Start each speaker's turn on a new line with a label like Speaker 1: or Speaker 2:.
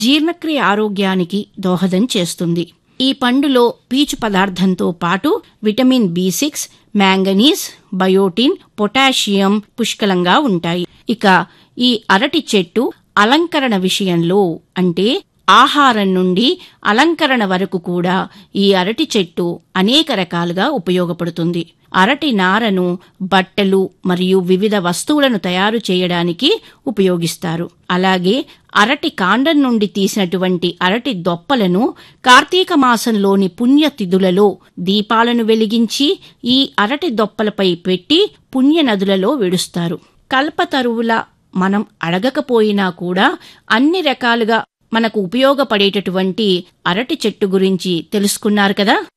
Speaker 1: జీర్ణక్రియ ఆరోగ్యానికి దోహదం చేస్తుంది ఈ పండులో పీచు పదార్థంతో పాటు vitamin B six manganese biotin potassium పుష్కలంగా ఉంటాయి ఇక ఈ అరటి చెట్టు అలంకరణ విషయంలో అంటే ఆహారం నుండి అలంకరణ వరకు కూడా ఈ అరటి చెట్టు అనేక రకాలుగా ఉపయోగపడుతుంది అరటి నారను బట్టలు మరియు వివిధ వస్తువులను తయారు చేయడానికి ఉపయోగిస్తారు అలాగే అరటి కాండం నుండి తీసినటువంటి అరటి దొప్పలను కార్తీక మాసంలోని పుణ్యతిథులలో దీపాలను వెలిగించి ఈ అరటి దొప్పలపై పెట్టి పుణ్య నదులలో విడుస్తారు కల్పతరువుల మనం అడగకపోయినా కూడా అన్ని రకాలుగా మనకు ఉపయోగపడేటటువంటి అరటి చెట్టు గురించి తెలుసుకున్నారు కదా